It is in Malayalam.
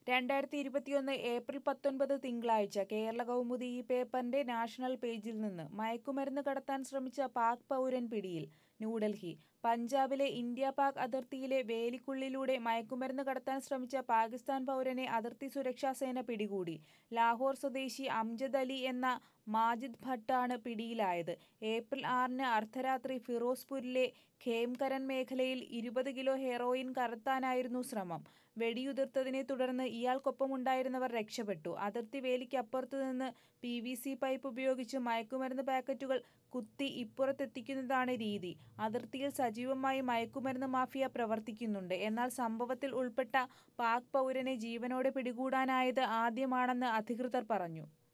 രണ്ടായിരത്തി ഇരുപത്തിയൊന്ന് ഏപ്രിൽ പത്തൊൻപത് തിങ്കളാഴ്ച കേരള കൗമുദി ഈ പേപ്പറിന്റെ നാഷണൽ പേജിൽ നിന്ന് മയക്കുമരുന്ന് കടത്താൻ ശ്രമിച്ച പാക് പൗരൻ പിടിയിൽ ന്യൂഡൽഹി പഞ്ചാബിലെ ഇന്ത്യ പാക് അതിർത്തിയിലെ വേലിക്കുള്ളിലൂടെ മയക്കുമരുന്ന് കടത്താൻ ശ്രമിച്ച പാകിസ്ഥാൻ പൗരനെ അതിർത്തി സുരക്ഷാ സേന പിടികൂടി ലാഹോർ സ്വദേശി അംജദ് അലി എന്ന മാജിദ് ഭട്ടാണ് പിടിയിലായത് ഏപ്രിൽ ആറിന് അർദ്ധരാത്രി ഫിറോസ്പൂരിലെ ഖേംകരൻ മേഖലയിൽ ഇരുപത് കിലോ ഹെറോയിൻ കടത്താനായിരുന്നു ശ്രമം വെടിയുതിർത്തതിനെ തുടർന്ന് ഇയാൾക്കൊപ്പമുണ്ടായിരുന്നവർ രക്ഷപ്പെട്ടു അതിർത്തി വേലിക്കപ്പുറത്തു നിന്ന് പി വി സി പൈപ്പ് ഉപയോഗിച്ച് മയക്കുമരുന്ന് പാക്കറ്റുകൾ കുത്തി ഇപ്പുറത്തെത്തിക്കുന്നതാണ് രീതി അതിർത്തിയിൽ സജീവമായി മയക്കുമരുന്ന് മാഫിയ പ്രവർത്തിക്കുന്നുണ്ട് എന്നാൽ സംഭവത്തിൽ ഉൾപ്പെട്ട പാക് പൗരനെ ജീവനോടെ പിടികൂടാനായത് ആദ്യമാണെന്ന് അധികൃതർ പറഞ്ഞു